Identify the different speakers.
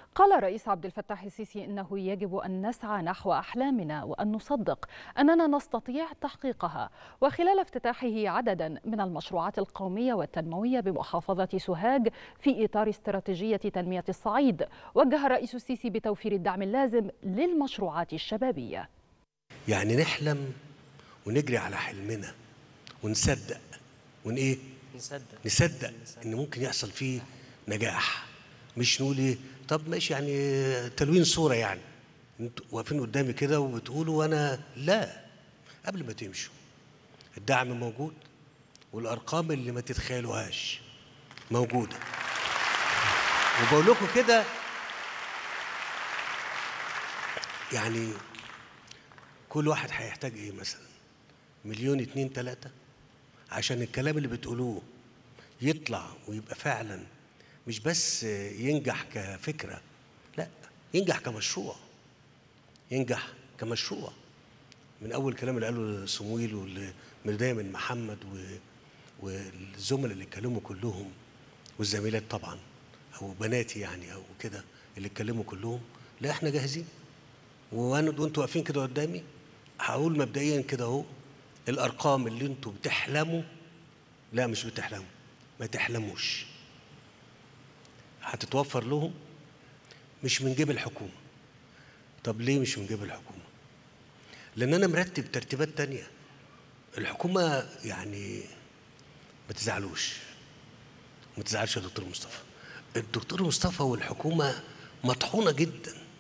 Speaker 1: قال الرئيس عبد الفتاح السيسي انه يجب ان نسعى نحو احلامنا وان نصدق اننا نستطيع تحقيقها وخلال افتتاحه عددا من المشروعات القوميه والتنمويه بمحافظه سوهاج في اطار استراتيجيه تنميه الصعيد وجه الرئيس السيسي بتوفير الدعم اللازم للمشروعات الشبابيه
Speaker 2: يعني نحلم ونجري على حلمنا ونصدق ون ايه
Speaker 3: نصدق
Speaker 2: نصدق ان ممكن يحصل فيه نجاح مش نقول ايه طب ماشي يعني تلوين صوره يعني انتوا واقفين قدامي كده وبتقولوا وانا لا قبل ما تمشوا الدعم موجود والارقام اللي ما تتخيلوهاش موجوده وبقول لكم كده يعني كل واحد هيحتاج ايه مثلا مليون اتنين تلاتة عشان الكلام اللي بتقولوه يطلع ويبقى فعلا مش بس ينجح كفكرة لا ينجح كمشروع ينجح كمشروع من أول الكلام اللي قاله صمويل والمرداية من محمد و... والزملاء اللي اتكلموا كلهم والزميلات طبعا أو بناتي يعني أو كده اللي اتكلموا كلهم لا احنا جاهزين وانا وانتوا واقفين كده قدامي هقول مبدئيا كده اهو الارقام اللي انتوا بتحلموا لا مش بتحلموا ما تحلموش هتتوفر لهم مش من جيب الحكومه طب ليه مش من جيب الحكومه لان انا مرتب ترتيبات تانية الحكومه يعني ما تزعلوش ما تزعلش يا دكتور مصطفى الدكتور مصطفى والحكومه مطحونه جدا